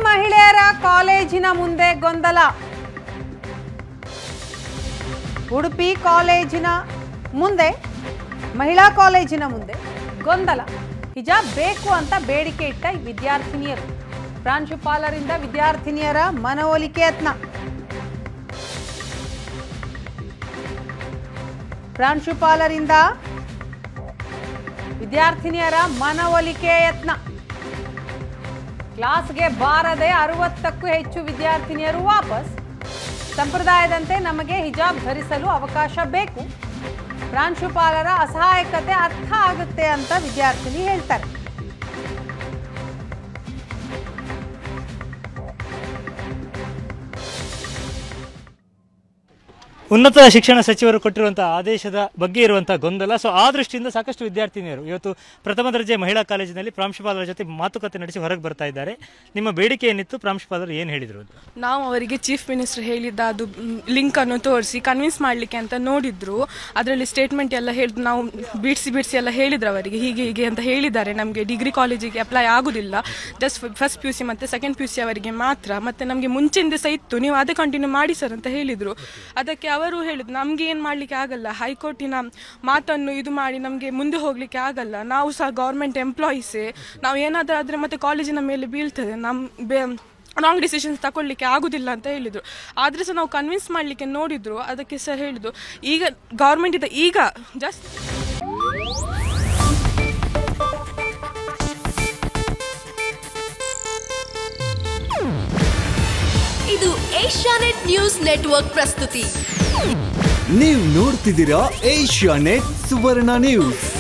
ಮಹಿಳೆಯರ ಕಾಲೇಜಿನ ಮುಂದೆ ಗೊಂದಲ ಉಡುಪಿ ಕಾಲೇಜಿನ ಮುಂದೆ ಮಹಿಳಾ ಕಾಲೇಜಿನ ಮುಂದೆ ಗೊಂದಲ ಹಿಜಾಬ್ ಬೇಕು ಅಂತ ಬೇಡಿಕೆ ಇಟ್ಟ ವಿದ್ಯಾರ್ಥಿನಿಯರು ಪ್ರಾಂಶುಪಾಲರಿಂದ ವಿದ್ಯಾರ್ಥಿನಿಯರ ಮನವೊಲಿಕೆ ಯತ್ನ ಪ್ರಾಂಶುಪಾಲರಿಂದ ವಿದ್ಯಾರ್ಥಿನಿಯರ ಮನವೊಲಿಕೆ ಯತ್ನ ಕ್ಲಾಸ್ಗೆ ಬಾರದೆ ಅರವತ್ತಕ್ಕೂ ಹೆಚ್ಚು ವಿದ್ಯಾರ್ಥಿನಿಯರು ವಾಪಸ್ ಸಂಪ್ರದಾಯದಂತೆ ನಮಗೆ ಹಿಜಾಬ್ ಧರಿಸಲು ಅವಕಾಶ ಬೇಕು ಪ್ರಾಂಶುಪಾಲರ ಅಸಹಾಯಕತೆ ಅರ್ಥ ಆಗುತ್ತೆ ಅಂತ ವಿದ್ಯಾರ್ಥಿನಿ ಹೇಳ್ತಾರೆ ಉನ್ನತ ಶಿಕ್ಷಣ ಸಚಿವರು ಕೊಟ್ಟಿರುವಂತಹ ಆದೇಶದ ಬಗ್ಗೆ ಇರುವಂತಹ ಗೊಂದಲ ಸೊ ಆ ದೃಷ್ಟಿಯಿಂದ ಸಾಕಷ್ಟು ವಿದ್ಯಾರ್ಥಿನಿಯರು ಇವತ್ತು ಪ್ರಥಮ ದರ್ಜೆ ಮಹಿಳಾ ಕಾಲೇಜಿನಲ್ಲಿ ಪ್ರಾಂಶುಪಾಲರ ಜೊತೆ ಮಾತುಕತೆ ನಡೆಸಿ ಹೊರಗೆ ಬರ್ತಾ ಇದ್ದಾರೆ ನಿಮ್ಮ ಬೇಡಿಕೆ ಏನಿತ್ತು ಪ್ರಾಂಶುಪಾಲರು ಏನು ಹೇಳಿದ್ರು ಅಂತ ನಾವು ಅವರಿಗೆ ಚೀಫ್ ಮಿನಿಸ್ಟರ್ ಹೇಳಿದ್ದ ಅದು ಲಿಂಕ್ ಅನ್ನು ತೋರಿಸಿ ಕನ್ವಿನ್ಸ್ ಮಾಡಲಿಕ್ಕೆ ಅಂತ ನೋಡಿದ್ರು ಅದರಲ್ಲಿ ಸ್ಟೇಟ್ಮೆಂಟ್ ಎಲ್ಲ ಹೇಳಿದ್ರು ನಾವು ಬಿಡಿಸಿ ಬಿಡಿಸಿ ಎಲ್ಲ ಹೇಳಿದ್ರು ಅವರಿಗೆ ಹೀಗೆ ಹೀಗೆ ಅಂತ ಹೇಳಿದ್ದಾರೆ ನಮಗೆ ಡಿಗ್ರಿ ಕಾಲೇಜಿಗೆ ಅಪ್ಲೈ ಆಗುದಿಲ್ಲ just first P U C ಮತ್ತು ಸೆಕೆಂಡ್ ಪಿ ಯು ಸಿ ಅವರಿಗೆ ಮಾತ್ರ ಮತ್ತು ನಮಗೆ ಮುಂಚೆಯಿಂದ ಸಹ ಇತ್ತು ನೀವು ಅದೇ ಕಂಟಿನ್ಯೂ ಮಾಡಿ ಸರ್ ಅಂತ ಹೇಳಿದರು ಅದಕ್ಕೆ ಅವರು ಹೇಳಿದ್ರು ನಮಗೆ ಏನು ಮಾಡಲಿಕ್ಕೆ ಆಗಲ್ಲ ಹೈಕೋರ್ಟಿನ ಮಾತನ್ನು ಇದು ಮಾಡಿ ನಮಗೆ ಮುಂದೆ ಹೋಗಲಿಕ್ಕೆ ಆಗಲ್ಲ ನಾವು ಸಹ ಗೌರ್ಮೆಂಟ್ ಎಂಪ್ಲಾಯೀಸೇ ನಾವು ಏನಾದರೂ ಆದರೆ ಮತ್ತೆ ಕಾಲೇಜಿನ ಮೇಲೆ ಬೀಳ್ತದೆ ನಮ್ಮ ಬೇ ರಾಂಗ್ ಡಿಸಿಷನ್ಸ್ ತಗೊಳ್ಳಿಕ್ಕೆ ಆಗುದಿಲ್ಲ ಅಂತ ಹೇಳಿದ್ರು ಆದ್ರೆ ಸಹ ನಾವು ಕನ್ವಿನ್ಸ್ ಮಾಡಲಿಕ್ಕೆ ನೋಡಿದ್ರು ಅದಕ್ಕೆ ಸಹ ಹೇಳಿದ್ರು ಈಗ ಗೌರ್ಮೆಂಟ್ ಇದೆ ಈಗ ಜಸ್ಟ್ ಇದು ಏಷ್ಯಾನೆಟ್ ನ್ಯೂಸ್ ನೆಟ್ವರ್ಕ್ ಪ್ರಸ್ತುತಿ ನೀವು ನೋಡ್ತಿದ್ದೀರಾ ಏಷ್ಯಾ ನೆಟ್ ಸುವರ್ಣ ನ್ಯೂಸ್